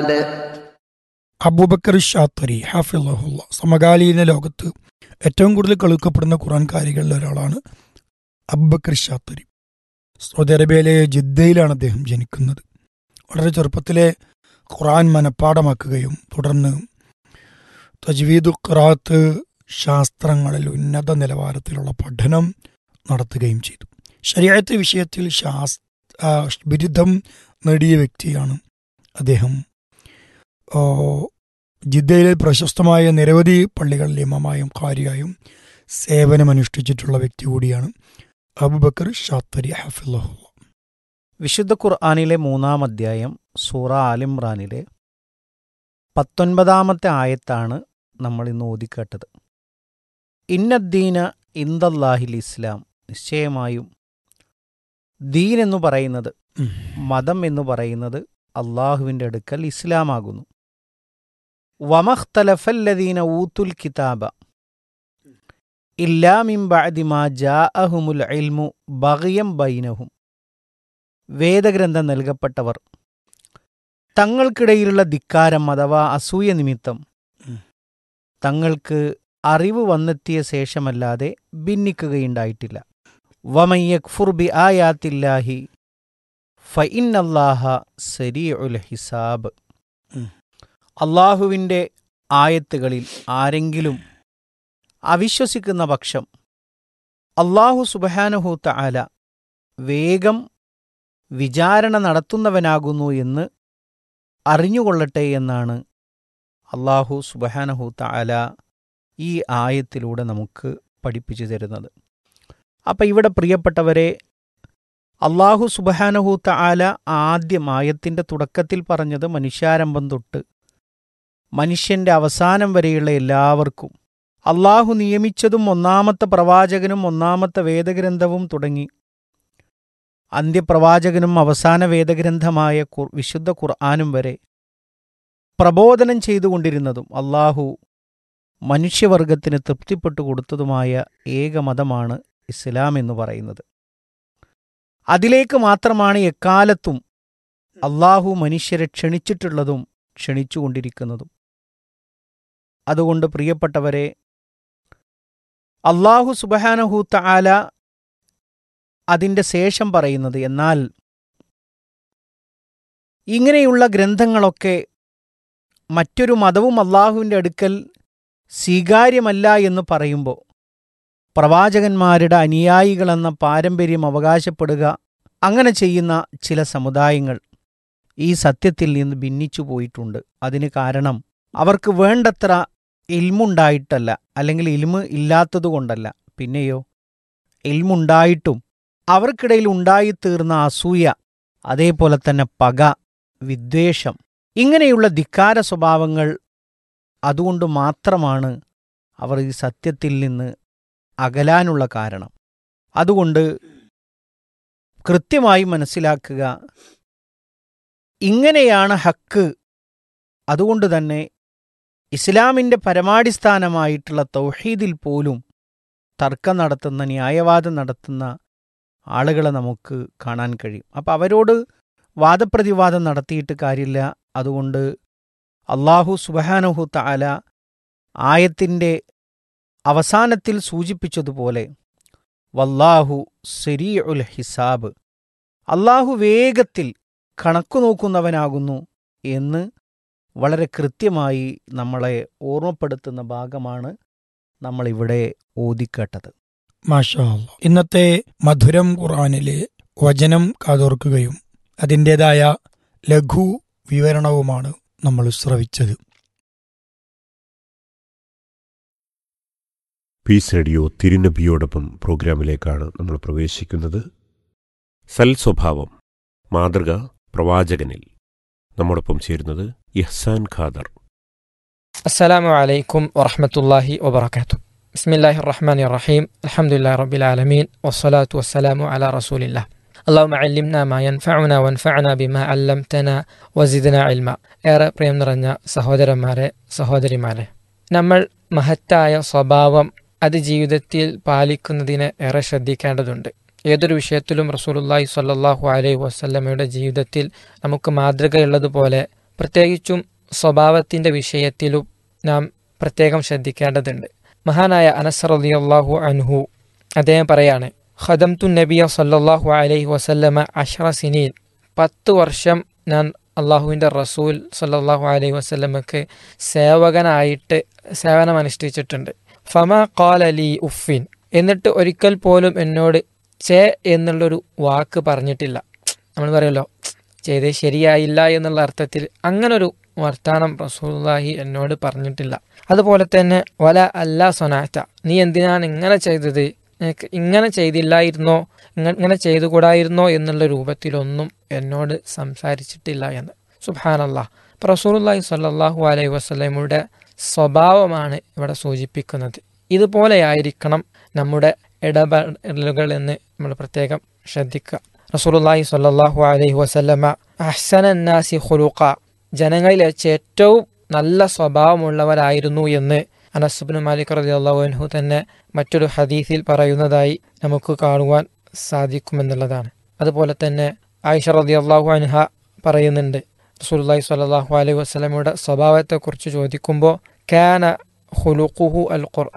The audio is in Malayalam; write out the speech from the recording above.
അബൂബക്കർ ഷാത്തരി ഹാഫിള്ളാഹുല്ല സമകാലീന ലോകത്ത് ഏറ്റവും കൂടുതൽ കളിക്കപ്പെടുന്ന ഖുറാൻകാരികളിൽ ഒരാളാണ് അബൂബക്കർ ഷാത്തരി സൗദി അറേബ്യയിലെ ജിദ്ദയിലാണ് അദ്ദേഹം ജനിക്കുന്നത് വളരെ ചെറുപ്പത്തിലെ ഖുറാൻ മനഃപ്പാടമാക്കുകയും തുടർന്ന് തജ്വീദു ഖുറാത്ത് ശാസ്ത്രങ്ങളിൽ ഉന്നത നിലവാരത്തിലുള്ള പഠനം നടത്തുകയും ചെയ്തു ശരിയായത്തെ വിഷയത്തിൽ ശാസ് ആ, ബിരുദം നേടിയ വ്യക്തിയാണ് അദ്ദേഹം ഓ, ജിദ്ദയിലെ പ്രശസ്തമായ നിരവധി പള്ളികളിൽ ഇമാമായും ഖാരിയായും സേവനമനുഷ്ഠിച്ചിട്ടുള്ള വ്യക്തി കൂടിയാണ് അബുബക്കർ ഷാത്തരി ഹഫിള്ളഹുല്ല വിശുദ്ധ ഖുർആാനിലെ മൂന്നാം അധ്യായം സൂറ ആലിമ്രാനിലെ പത്തൊൻപതാമത്തെ ആയത്താണ് നമ്മൾ ഇന്ന് ഓതിക്കേട്ടത് ഇന്നദ്ദീന ഇന്ദല്ലാഹിൽ ഇസ്ലാം നിശ്ചയമായും ദീൻ എന്ന് പറയുന്നത് മതം എന്ന് പറയുന്നത് അള്ളാഹുവിൻ്റെ അടുക്കൽ ഇസ്ലാമാകുന്നു വമഖ്തലഫല്ലദീന ഊത്തുൽ കിതാബ ഇല്ലാമിൻ ബഅദി മാ ജാഅഹുമുൽ ഇൽമു ബഗയം ബൈനഹും വേദഗ്രന്ഥം നൽകപ്പെട്ടവർ തങ്ങൾക്കിടയിലുള്ള ധിക്കാരം അഥവാ അസൂയ നിമിത്തം ഉം. തങ്ങൾക്ക് അറിവ് വന്നെത്തിയ ശേഷമല്ലാതെ ഭിന്നിക്കുകയുണ്ടായിട്ടില്ല വമയ്യക്ഫുർ ബി ആയാത്തില്ലാഹി ഫഇന്നല്ലാഹ സരീഉൽ ഹിസാബ് ഉം. അള്ളാഹുവിൻ്റെ ആയത്തുകളിൽ ആരെങ്കിലും അവിശ്വസിക്കുന്ന പക്ഷം അള്ളാഹു സുബഹാനഹൂത്ത ആല വേഗം വിചാരണ നടത്തുന്നവനാകുന്നു എന്ന് അറിഞ്ഞുകൊള്ളട്ടെ എന്നാണ് അള്ളാഹു സുബഹാനഹൂത്ത ആല ഈ ആയത്തിലൂടെ നമുക്ക് പഠിപ്പിച്ചു തരുന്നത് അപ്പം ഇവിടെ പ്രിയപ്പെട്ടവരെ അള്ളാഹു സുബഹാനഹൂത്ത ആല ആദ്യം ആയത്തിൻ്റെ തുടക്കത്തിൽ പറഞ്ഞത് മനുഷ്യാരംഭം തൊട്ട് മനുഷ്യൻ്റെ അവസാനം വരെയുള്ള എല്ലാവർക്കും അള്ളാഹു നിയമിച്ചതും ഒന്നാമത്തെ പ്രവാചകനും ഒന്നാമത്തെ വേദഗ്രന്ഥവും തുടങ്ങി അന്ത്യപ്രവാചകനും അവസാന വേദഗ്രന്ഥമായ ഖുർ- വിശുദ്ധ ഖുർആാനും വരെ പ്രബോധനം ചെയ്തുകൊണ്ടിരുന്നതും അള്ളാഹു മനുഷ്യവർഗത്തിന് തൃപ്തിപ്പെട്ടു കൊടുത്തതുമായ ഏക മതമാണ് ഇസ്ലാം എന്ന് പറയുന്നത് അതിലേക്ക് മാത്രമാണ് എക്കാലത്തും അള്ളാഹു മനുഷ്യരെ ക്ഷണിച്ചിട്ടുള്ളതും ക്ഷണിച്ചുകൊണ്ടിരിക്കുന്നതും അതുകൊണ്ട് പ്രിയപ്പെട്ടവരെ അള്ളാഹു സുബഹാനഹൂത്ത ആല അതിൻ്റെ ശേഷം പറയുന്നത് എന്നാൽ ഇങ്ങനെയുള്ള ഗ്രന്ഥങ്ങളൊക്കെ മറ്റൊരു മതവും അള്ളാഹുവിൻ്റെ അടുക്കൽ സ്വീകാര്യമല്ല എന്ന് പറയുമ്പോൾ പ്രവാചകന്മാരുടെ അനുയായികളെന്ന പാരമ്പര്യം അവകാശപ്പെടുക അങ്ങനെ ചെയ്യുന്ന ചില സമുദായങ്ങൾ ഈ സത്യത്തിൽ നിന്ന് ഭിന്നിച്ചു പോയിട്ടുണ്ട് അതിന് കാരണം അവർക്ക് വേണ്ടത്ര ഇൽമുണ്ടായിട്ടല്ല അല്ലെങ്കിൽ ഇൽമ് ഇല്ലാത്തതുകൊണ്ടല്ല പിന്നെയോ ഇൽമുണ്ടായിട്ടും അവർക്കിടയിൽ ഉണ്ടായിത്തീർന്ന അസൂയ അതേപോലെ തന്നെ പക വിദ്വേഷം ഇങ്ങനെയുള്ള ധിക്കാര സ്വഭാവങ്ങൾ അതുകൊണ്ട് മാത്രമാണ് അവർ ഈ സത്യത്തിൽ നിന്ന് അകലാനുള്ള കാരണം അതുകൊണ്ട് കൃത്യമായി മനസ്സിലാക്കുക ഇങ്ങനെയാണ് ഹക്ക് അതുകൊണ്ട് തന്നെ ഇസ്ലാമിൻ്റെ പരമാടിസ്ഥാനമായിട്ടുള്ള തൗഹീദിൽ പോലും തർക്കം നടത്തുന്ന ന്യായവാദം നടത്തുന്ന ആളുകളെ നമുക്ക് കാണാൻ കഴിയും അപ്പം അവരോട് വാദപ്രതിവാദം നടത്തിയിട്ട് കാര്യമില്ല അതുകൊണ്ട് അള്ളാഹു സുബഹാനഹു തആല ആയത്തിൻ്റെ അവസാനത്തിൽ സൂചിപ്പിച്ചതുപോലെ വല്ലാഹു സെരീ ഉൽ ഹിസാബ് അള്ളാഹു വേഗത്തിൽ കണക്കു നോക്കുന്നവനാകുന്നു എന്ന് വളരെ കൃത്യമായി നമ്മളെ ഓർമ്മപ്പെടുത്തുന്ന ഭാഗമാണ് നമ്മളിവിടെ ഓതിക്കേട്ടത് മാഷാ അല്ലാ. ഇന്നത്തെ മധുരം ഖുർആനിലെ വചനം കാതോർക്കുകയും അതിൻ്റെതായ ലഘു വിവരണവുമാണ് നമ്മൾ ശ്രവിച്ചത് പീസ് റേഡിയോ തിരുനബിയോടൊപ്പം പ്രോഗ്രാമിലേക്കാണ് നമ്മൾ പ്രവേശിക്കുന്നത് സൽ സ്വഭാവം മാതൃക പ്രവാചകനിൽ നമ്മോടൊപ്പം ചേരുന്നത് ഇഹ്സാൻ ഖാദർ السلام عليكم ورحمة الله وبركاته بسم الله الرحمن الرحيم الحمد لله رب العالمين والصلاة والسلام على رسول الله اللهم علمنا ما ينفعنا وانفعنا بما علمتنا وزدنا علما ഏറെ പ്രിയം നിറഞ്ഞ സഹോദരന്മാരെ സഹോദരിമാരെ നമ്മൾ മഹത്തായ സ്വഭാവം അത് ജീവിതത്തിൽ പാലിക്കുന്നതിന് ഏറെ ശ്രദ്ധിക്കേണ്ടതുണ്ട് ഏതൊരു വിഷയത്തിലും റസൂലുള്ളാഹി സ്വല്ലല്ലാഹു അലൈഹി വസല്ലമയുടെ ജീവിതത്തിൽ നമുക്ക് മാതൃകയുള്ളതുപോലെ പ്രത്യേകിച്ചും സ്വഭാവത്തിൻ്റെ വിഷയത്തിലും നാം പ്രത്യേകം ശ്രദ്ധിക്കേണ്ടതുണ്ട് മഹാനായ അനസർ അലിയല്ലാഹു അൻഹു അദ്ദേഹം പറയാണ് ഖദംതു നബിയ സല്ലല്ലാഹു അലൈഹി വസല്ലമ അഷ്റ സിനീൻ പത്ത് വർഷം ഞാൻ അള്ളാഹുവിൻ്റെ റസൂൽ സല്ലല്ലാഹു അലൈഹി വസല്ലമക്ക് സേവകനായിട്ട് സേവനം അനുഷ്ഠിച്ചിട്ടുണ്ട് ഫമ ഖാൽ അലി ഉഫിൻ എന്നിട്ട് ഒരിക്കൽ പോലും എന്നോട് ചേ എന്നുള്ളൊരു വാക്ക് പറഞ്ഞിട്ടില്ല നമ്മൾ പറയുമല്ലോ ചെയ്തേ ശരിയായില്ല എന്നുള്ള അർത്ഥത്തിൽ അങ്ങനൊരു വർത്താനം റസൂലുള്ളാഹി എന്നോട് പറഞ്ഞിട്ടില്ല അതുപോലെ തന്നെ വല അല്ല സൊനാറ്റ നീ എന്തിനാണ് ഇങ്ങനെ ചെയ്തത് നിനക്ക് ഇങ്ങനെ ചെയ്തില്ലായിരുന്നോ ഇങ്ങ- ഇങ്ങനെ ചെയ്തുകൂടായിരുന്നോ എന്നുള്ള രൂപത്തിലൊന്നും എന്നോട് സംസാരിച്ചിട്ടില്ല എന്ന് സുബാനല്ലാ റസൂലുള്ളാഹി സ്വല്ലല്ലാഹു അലൈഹി വസല്ലമയുടെ സ്വഭാവമാണ് ഇവിടെ സൂചിപ്പിക്കുന്നത് ഇതുപോലെയായിരിക്കണം നമ്മുടെ ഇടപെടലുകൾ എന്ന് നമ്മൾ പ്രത്യേകം ശ്രദ്ധിക്കുക റസൂലുള്ളാഹി സ്വല്ലല്ലാഹു അലൈഹി വസല്ലമ അഹ്സനന്നാസി ഖുലുഖ ജനങ്ങളിൽ വെച്ച് ഏറ്റവും നല്ല സ്വഭാവമുള്ളവരായിരുന്നു എന്ന് അനസുബിന് മാലിക് റളിയല്ലാഹു അൻഹു തന്നെ മറ്റൊരു ഹദീസിൽ പറയുന്നതായി നമുക്ക് കാണുവാൻ സാധിക്കുമെന്നുള്ളതാണ് അതുപോലെ തന്നെ ആയിഷ റളിയല്ലാഹു അൻഹ പറയുന്നുണ്ട് റസൂലുള്ളാഹി സ്വല്ലല്ലാഹു അലൈഹി വസല്ലമയുടെ സ്വഭാവത്തെക്കുറിച്ച് ചോദിക്കുമ്പോൾ കാന ഖുലുഖുഹു അൽ ഖുർആൻ